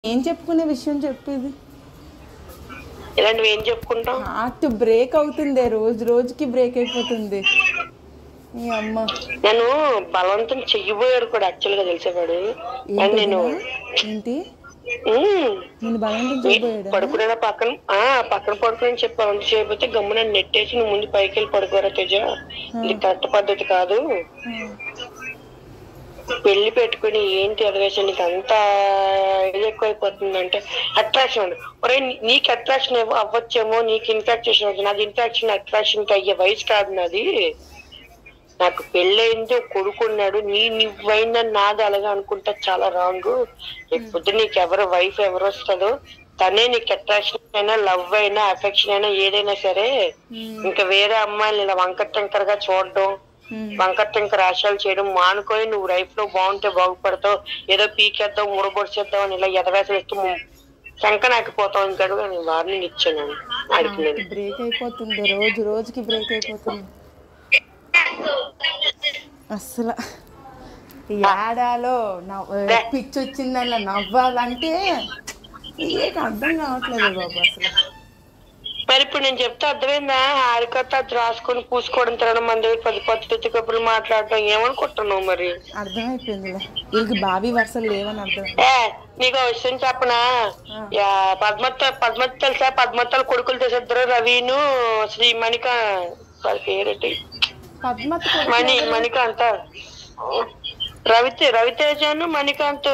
ఏం చెప్పుకునే విషయం చెప్పేది ఇలాంటివి ఏం చెప్పుకుంటాం హార్ట్ బ్రేక్ అవుతుంది రోజు రోజుకి బ్రేక్ అయిపోతుంది ఈ అమ్మ నన్ను బలవంతం చెయ్యబోయాడు కూడా యాక్చువల్ గా తెలిసేవాడు కానీ నేను ఏంటి ఏంటి ఉమ్, నేను బలవంతం చేయబోయాడా పడుకునే పక్కన ఆ పక్కన పడుకుని చెప్పి బలవంతం చేయకపోతే గమ్మున నెట్టేసి నువ్వు ముందు పైకి వెళ్ళి పడుకోరా తేజ ఇది కరెక్ట్ పద్ధతి కాదు పెళ్లి పెట్టుకుని ఏంటి అదవేషన్ నీకు అంత ఇది ఎక్కువైపోతుంది అంటే అట్రాక్షన్ ఒరే నీ- నీకు అట్రాక్షన్ అవ్వచ్చేమో నీకు ఇన్ఫాక్షన్ అవుతుంది నాది ఇన్ఫాక్షన్ అట్రాక్షన్ కి అయ్యే వయసు కాదు నాది నాకు పెళ్ళయింది ఒక కొడుకున్నాడు నీ నువ్వైందని నాది అలాగా అనుకుంటా చాలా రాంగ్ ఇప్పుడు నీకు ఎవరు వైఫ్ ఎవరు వస్తుందో తనే నీకు అట్రాక్షన్ అయినా లవ్ అయినా అఫెక్షన్ అయినా ఏదైనా సరే ఇంకా వేరే అమ్మాయిలు ఇలా వంకర టెంకర్ గా చూడడం వంకర టెంకర్ ఆశయాలు చేయడం మానుకొని నువ్వు లైఫ్ లో బాగుంటే బాగుపడతావు ఏదో పీకేద్దాం ముడబొడిచేద్దాం అని ఇలా ఎదవేసం ఇస్తూ శంక నాకిపోతావు ఇంకా నేను వార్నింగ్ ఇచ్చాను ఆడికి నేను బ్రేక్ అయిపోతుంది రోజు రోజుకి బ్రేక్ అయిపోతుంది అసలు ఏడాలో నవ్వ పిచ్చి వచ్చిందన్న నవ్వాలంటే ఏక అర్థం కావట్లేదు బాబు అసలు మరి ఇప్పుడు నేను చెప్తే అర్థమైందా హారికత అది రాసుకొని పూసుకోవడం తినడం మన దగ్గర పది పద్ధతి కబుర్లు మాట్లాడడం ఏమనుకుంటున్నావు మరి అర్థమైపోయిందిలే వీళ్ళకి బావి వరుసలు లేవని అర్థం ఏ నీకు ఒక విషయం చెప్పనా యా, పద్మత్త పద్మత్త తెలుసా పద్మత్తల కొడుకులు తెసిద్దరు రవిను శ్రీ మణిక వారి పేరేంటి పద్మత్ మణి మణికాంత రవితే రవితేజను మణికాంత్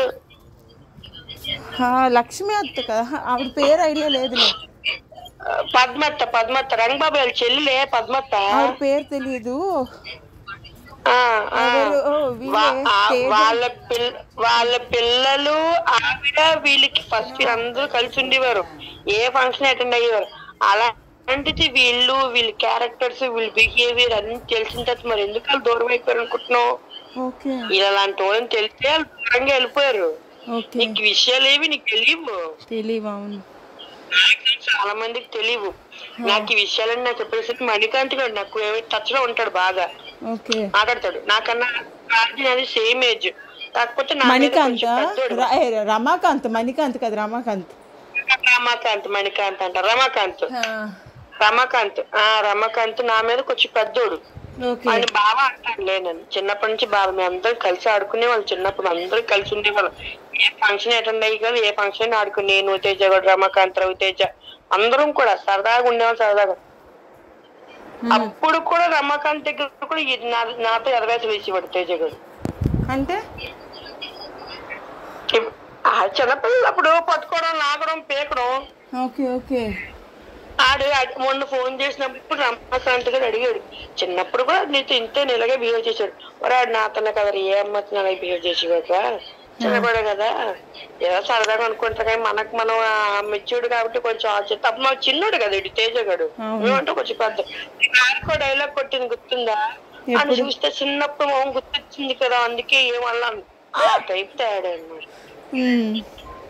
లక్ష్మి అత్త కదా ఆవిడ పేరు ఐడియా లేదులే ఆ, పద్మత్త పద్మత్త రంగబాబు వాళ్ళ చెల్లిలే పద్మత్త ఆవిడ పేరు తెలియదు ఆ, ఆ. ఎవరు ఓ, వీళ్ళే వా- ఆ తేజ. వాళ్ళ పిల్ల వాళ్ళ పిల్లలు ఆవిడ వీళ్ళకి ఫస్ట్ అందరూ కలిసి ఉండేవారు ఏ ఫంక్షన్ అటెండ్ అయ్యేవారు అలాంటిది వీళ్ళు వీళ్ళ క్యారెక్టర్స్ వీళ్ళ బిహేవియర్ అన్ని తెలిసిన తర్వాత మరి ఎందుకు వాళ్ళు దూరం అయిపోయారు అనుకుంటున్నావు ఓకే ఇలా అలాంటి వాళ్ళని తెలిస్తే వాళ్ళు దూరంగా వెళ్ళిపోయారు ఓకే నీకు విషయాలు ఏవి నీకు తెలియవు తెలియవు అవును చాలా మందికి తెలియవు నాకు ఈ విషయాలన్నీ నాకు చెప్పేసరికి మణికాంత్ గారు నాకు టచ్ లో ఉంటాడు బాగా ఓకే మాట్లాడతాడు నాకన్నా రాజు అది సేమ్ ఏజ్ కాకపోతే నా మీద మణికాంత్ కొంచెం పెద్దోడు. ర- ఏ, రమాకాంత్ మణికాంత్ కదా రమాకాంత్ రమాకాంత్ మణికాంత్ అంట రమాకాంత్ ఆ, రమాకాంత్ ఆ రమాకాంత్ నా మీద కొంచెం పెద్దోడు ఓకే ఆయన బావ అంటాను లేనని చిన్నప్పటి నుంచి బావ మేము అందరం కలిసి ఆడుకునే వాళ్ళు చిన్నప్పుడు అందరం కలిసి ఉండేవాళ్ళం ఏ ఫంక్షన్ అటెండ్ అయ్యి కానీ ఏ ఫంక్షన్ ఆడుకుని నేను తేజ కూడా రమాకాంత్ రవి తేజ అందరం కూడా సరదాగా ఉండేవాళ్ళం సరదాగా అప్పుడు కూడా రమాకాంత్ దగ్గర కూడా ఈ నా- నాతో ఎదవేసి వేసేవాడు తేజ గారు అంటే ఇప్- ఆ చిన్నపిల్లలు అప్పుడు పట్టుకోవడం లాగడం పీకడం ఓకే ఓకే ఆడు ఆడు మొన్న ఫోన్ చేసినప్పుడు రమాకాంత్ గారు అడిగాడు చిన్నప్పుడు కూడా నీతో ఇంతే ఇలాగే బిహేవ్ చేశాడు వాడు నాతోనే కదా ఏ అమ్మతో అలాగే బిహేవ్ చేసేవాక చిన్నపడే కదా ఏదో సరదాగా అనుకుంటా కానీ మనకు మనం మెచ్యూర్డ్ కాబట్టి కొంచెం ఆలోచన తప్ప మాకు చిన్నోడు కదా ఇటు తేజగాడు అవును. మేమంటే కొంచెం పెద్ద నాకు డైలాగ్ కొట్టింది గుర్తుందా అని చూస్తే చిన్నప్పుడు మొహం గుర్తొచ్చింది కదా అందుకే ఏమన్నాను ఆ టైప్ తేడా అన్నమాట ఉమ్,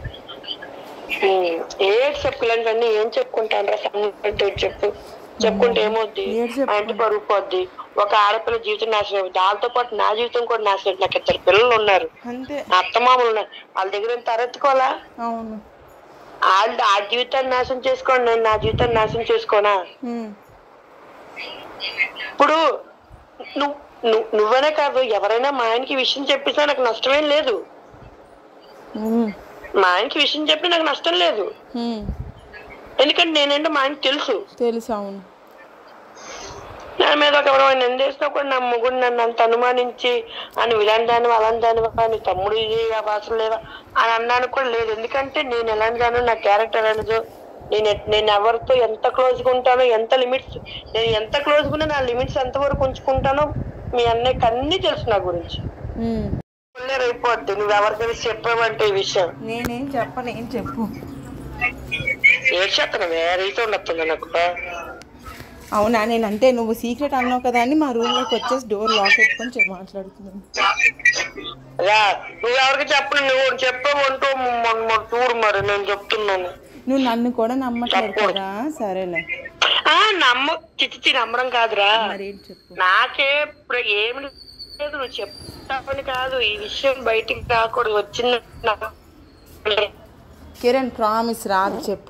ఏడు చెప్పులంటే ఏం చెప్పుకుంటాను రా అంటే చెప్పు చెప్పుకుంటే ఏమవుద్ది ఏడు చెప్పు. అంటే పరుగు పోద్ది ఒక ఆడపిల్ల జీవితం నాశనం అవుద్ది దాంతో పాటు నా జీవితం కూడా నాశనం అయింది. నాకు ఇద్దరు పిల్లలు ఉన్నారు అంతే నా అత్తమామలు ఉన్నారు వాళ్ళ దగ్గర ఏం తరెత్తుకోవాలా అవును వాళ్ళు ఆ జీవితాన్ని నాశనం చేసుకోండి నేను నా జీవితాన్ని నాశనం చేసుకోనా ఉమ్, ఇప్పుడు నువ్వు నువ్వు నువ్వనే కాదు ఎవరైనా మా ఆయనకి ఈ విషయం చెప్పినా నాకు నష్టమేం లేదు ఉమ్, మా ఆయనకి విషయం చెప్పి నాకు నష్టం లేదు ఉమ్, ఎందుకంటే నేనంటే మా ఆయనకి తెలుసు తెలుసు అవును నా మీద ఒక ఎవరైనా నిందేసినా కూడా నా మొగుడు నన్ను అంత అనుమానించి అని విలాంటి దాని అలాంటి దానివా నీ తమ్ముడు ఇది అవసరం లేదా అని అన్నాను కూడా లేదు ఎందుకంటే నేను ఎలాంటి దాను నా క్యారెక్టర్ అనేది నేను ఎట్- నేను ఎవరితో ఎంత క్లోజ్ గా ఉంటానో ఎంత లిమిట్స్ నేను ఎంత క్లోజ్ గా నా లిమిట్స్ ఎంత వరకు ఉంచుకుంటానో మీ అన్నయ్యకి అన్ని తెలుసు నా గురించి ఉమ్, అయిపోద్ది నువ్వు ఎవరికైనా చెప్పావంటే ఈ విషయం నేనేం చెప్పను ఏం చెప్పు ఏం చెప్తాను రీతి ఉండొస్తుంది నాకు అవునా నేను అంటే నువ్వు సీక్రెట్ అన్నావు కదా అని మా రూమ్ లోకి వచ్చేసి డోర్ లాక్ పెట్టుకొని చెప్పి మాట్లాడుతున్నాను రా నువ్వు ఎవరికి చెప్పను నువ్వు చెప్పమంటూ మొన్న మొన్న చూడు మరి నేను చెప్తున్నాను నువ్వు నన్ను కూడా నమ్మట్లేదు కదా సరేలే ఆ నమ్మ చిచ్చి నమ్మడం కాదురా మరి ఏంటి చెప్పు నాకే ఇప్పుడు ఏమి లేదు నువ్వు చెప్తావని కాదు ఈ విషయం బయటికి రాకూడదు వచ్చింది నాకు కిరణ్ ప్రామిస్ రాదు చెప్పు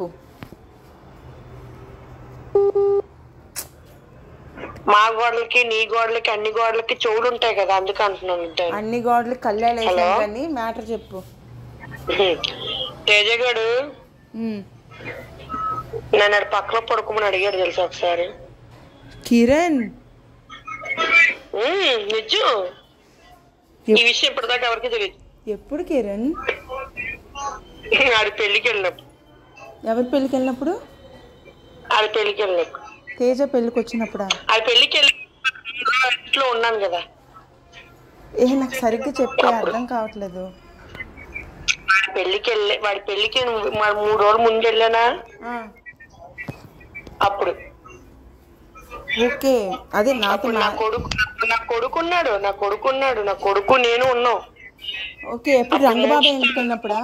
మా గోడలకి నీ గోడలకి అన్ని గోడలకి చెవులు ఉంటాయి కదా అందుకు అంటున్నాను ఇద్దరు అన్ని గోడలు కళ్యాణ్ వేసాను హలో? కానీ మ్యాటర్ చెప్పు తేజగాడు ఉమ్. నన్ను ఆడ పక్కన పడుకోమని అడిగాడు తెలుసా ఒకసారి కిరణ్ ఉమ్, నిజం ఈ విషయం ఇప్పటిదాకా ఎవరికి తెలియదు ఎప్పుడు కిరణ్ ఆడి పెళ్లికి వెళ్ళినప్పుడు ఎవరి పెళ్ళికి వెళ్ళినప్పుడు ఆడి పెళ్లికి వెళ్ళినప్పుడు తేజ పెళ్ళికి వచ్చినప్పుడా ఆడి పెళ్లికి వెళ్ళి ఇంట్లో ఉన్నాను కదా ఏ నాకు సరిగ్గా చెప్పే అర్థం కావట్లేదు వాడి పెళ్లికి వెళ్ళి వాడి పెళ్లికి మరి మూడు రోజులు ముందు వెళ్ళానా ఆ, అప్పుడు ఓకే అదే నాతో అప్పుడు నా మా- కొడుకు నా కొడుకున్నాడు నా కొడుకున్నాడు నా కొడుకు నేను ఉన్నాం ఓకే ఎప్పుడు రంగబాబాయ్ ఇంటికి వెళ్ళినప్పుడా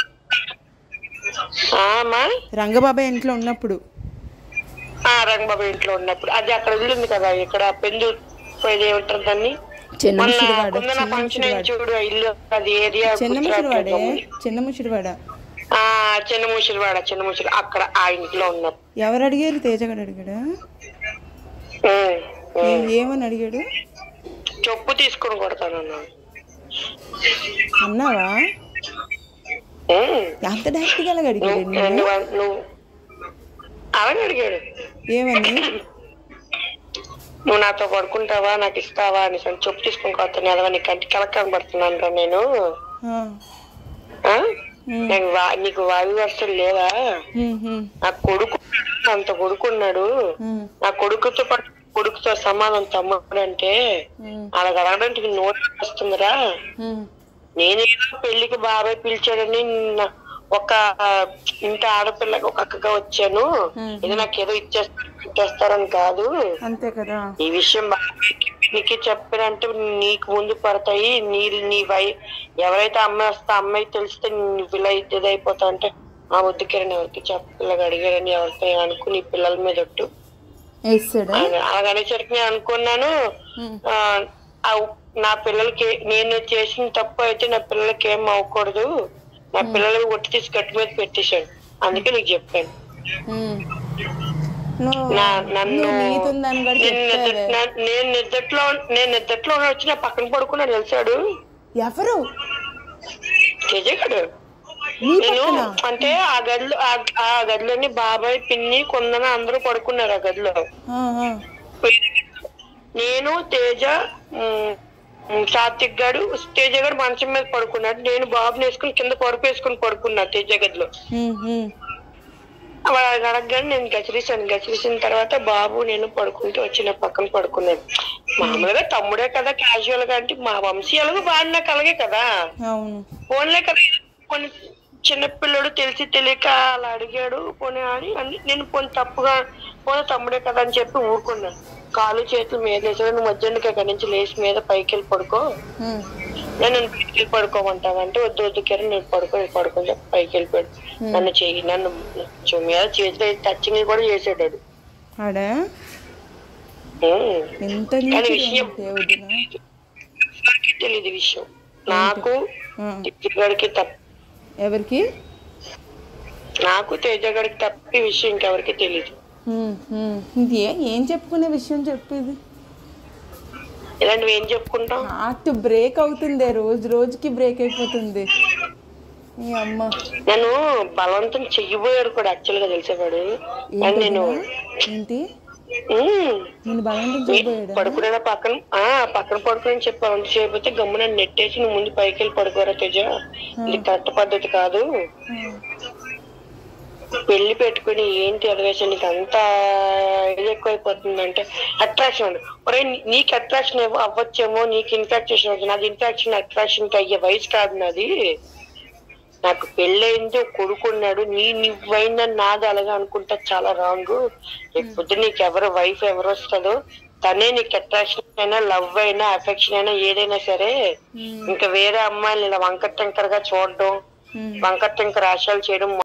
ఆ, అమ్మా రంగబాబాయ్ ఇంట్లో ఉన్నప్పుడు ఆ రంగబాబు ఇంట్లో ఉన్నప్పుడు అది అక్కడ వెళ్ళింది కదా ఇక్కడ పెందు పోయేది ఏమంటారు దాన్ని చిన్న మొన్న ముసిరివాడ కుందన చిన్న ఫంక్షన్ అయింది ముసిరివాడ చూడు ఆ ఇల్లు అది ఏరియా చిన్న ముసిరివాడే గుర్తురావట్లేదు. చిన్న ముసిరివాడ ఆ చిన్న ముసిరివాడ చిన్న ముసిరి అక్కడ ఆ ఇంట్లో ఉన్నప్పుడు ఎవరు అడిగారు తేజగాడు అడిగాడా ఉమ్, ఉమ్. ఏ- ఏమని అడిగాడు చెప్పు తీసుకొని కొడతానన్నాను అన్నావా ఉమ్. ఎంత డైరెక్ట్ గా అలాగ అడిగాడు నువ్వు నిన్ను? నువ్వు నువ్వు అలాగే అడిగాడు ఏమని నువ్వు నాతో పడుకుంటావా నాకు ఇస్తావా అని చెప్పు తీసుకొని కొడతాను ఎదవా నీ కంటి కలక కనబడుతున్నాను రా నేను ఆ, ఆ? ఉమ్, నాకు వా- నీకు వాయు వరుసలు లేవా ఉమ్, ఉమ్, నా కొడుకు అంత కొడుకున్నాడు ఉమ్, నా కొడుకుతో పాటు కొడుకుతో సమానం తమ్ముడు అంటే ఉమ్, అలా అడగడానికి నోట్ వస్తుందిరా ఉమ్, నేనేదో పెళ్లికి బాబాయ్ పిలిచాడని నా- ఒక ఇంత ఆడపిల్లకి ఒక అక్కగా వచ్చాను మ్మ్. ఇది నాకేదో ఇచ్చేస్తారు ఇచ్చేస్తారని కాదు అంతే కదా ఈ విషయం బాబాయ్కి నీకు చెప్పినంటే నీకు ముందు పడతాయి నీ నీ వై ఎవరైతే అమ్మాయి వస్తే ఆ అమ్మాయి తెలిస్తే నువ్వు ఇలా ఇదైపోతావు అంటే ఆ వద్దు కిరణ్ ఎవరికి చెప్పలేక అడిగారని ఎవరితో అనుకుని పిల్లల మీద ఒట్టు వేస్తాడా అలాగ అనేసరికి నేను అనుకున్నాను ఉమ్, ఆ, ఆ నా పిల్లలకి నేను చేసిన తప్పు అయితే నా పిల్లలకి ఏం అవ్వకూడదు నా పిల్లలకి ఒట్టి తీసి గట్టి మీద పెట్టేశాడు అందుకే నీకు చెప్పాను ఉమ్. నువ్వు నా- నన్ను నువ్వు నీతి ఉందని కూడా నేను చెప్తావే నిద్ర- నా- నేను నిద్రలో నేను నిద్రలో వచ్చి నా పక్కన పడుకున్నాడు తెలిసాడు ఎవరు తెజగాడు నీ నేను పక్కన అంటే ఆ గదిలో ఆ- ఆ గదిలోని బాబాయ్ పిన్ని కొందన అందరూ పడుకున్నారు ఆ గదిలో ఆ, ఆ. నేను తేజ ఉమ్, ఉమ్, సాత్విక్ గాడు తేజ గారు మంచం మీద పడుకున్నాడు నేను బాబుని వేసుకుని కింద పరుపు వేసుకుని పడుకున్నా తేజ గదిలో ఉమ్, ఉమ్, వాడు అడగగానే నేను గచిరేసాను గచిరేసిన తర్వాత బాబు నేను పడుకుంటూ వచ్చి నా పక్కన పడుకున్నాడు మామూలుగా తమ్ముడే కదా క్యాజువల్ గా అంటే మా వంశీయాలకు వాడు నాకు అలాగే కదా అవును ఫోన్లే కదా కొన్ని చిన్నపిల్లడు తెలిసి తెలియక అలా అడిగాడు పోనీ అని అని నేను పోనీ తప్పుగా పోనీ తమ్ముడే కదా అని చెప్పి ఊరుకున్నాను కాలు చేతులు మీద వేసాడు నువ్వు మధ్యాహ్నం అక్కడి నుంచి లేచి మీద పైకి వెళ్ళి పడుకో ఉమ్, నేను నన్ను పైకి వెళ్ళి పడుకోమంటావు అంటే వద్దు వద్దు కిరణ్ నేను పడుకో నేను పడుకొని చెప్పి పైకి వెళ్ళిపోయాడు నన్ను చెయ్యి నన్ను చు- మీద చేతిలో టచింగ్ కూడా చేసాడు వాడు. ఆడా ఉమ్. ఎంత కానీ నీచుడు విషయం దేవుడినా ఎవరికీ తెలియదు ఈ విషయం నాకు ఆ, తేజగాడికి తప్ప ఎవరికి నాకు తేజగాడికి తప్ప ఈ విషయం ఇంకెవరికి తెలియదు ఉమ్, ఉమ్. ఇది ఏ- ఏం చెప్పుకునే విషయం చెప్పేది ఇలాంటివి ఏం చెప్పుకుంటాం హార్ట్ బ్రేక్ అవుతుంది రోజు రోజుకి బ్రేక్ అయిపోతుంది ఈ అమ్మ నన్ను బలవంతం చెయ్యబోయాడు కూడా యాక్చువల్ గా తెలిసేవాడు కానీ నేను ఏంటి ఏంటి ఉమ్, నేను బలవంతం చేయబోయాడా పడుకునే పక్కన ఆ పక్కన పడుకుని చెప్పి వంట చేయకపోతే గమ్మున నెట్టేసి నువ్వు ముందు పైకి వెళ్ళి పడుకోరా తేజ ఇది కరెక్ట్ పద్ధతి కాదు పెళ్లి పెట్టుకుని ఏంటి అడవేషన్ నీకు అంత ఇది ఎక్కువైపోతుంది అంటే అట్రాక్షన్ ఒరే నీ- నీకు అట్రాక్షన్ అవ్వచ్చేమో నీకు ఇన్ఫాక్షన్ అవుతుంది నాది ఇన్ఫాక్షన్ అట్రాక్షన్ కి అయ్యే వయసు కాదు నాది నాకు పెళ్ళయింది ఒక కొడుకున్నాడు నీ నువ్వైందని నాది అలాగా అనుకుంటా చాలా రాంగ్ రేపు పొద్దున్న నీకు ఎవరు వైఫ్ ఎవరు వస్తుందో తనే నీకు అట్రాక్షన్ అయినా లవ్ అయినా అఫెక్షన్ అయినా ఏదైనా సరే ఇంకా వేరే అమ్మాయిలు ఇలా వంకర టెంకర్ గా చూడడం ఉమ్. వంకర టెంకర్ ఆశలు చేయడం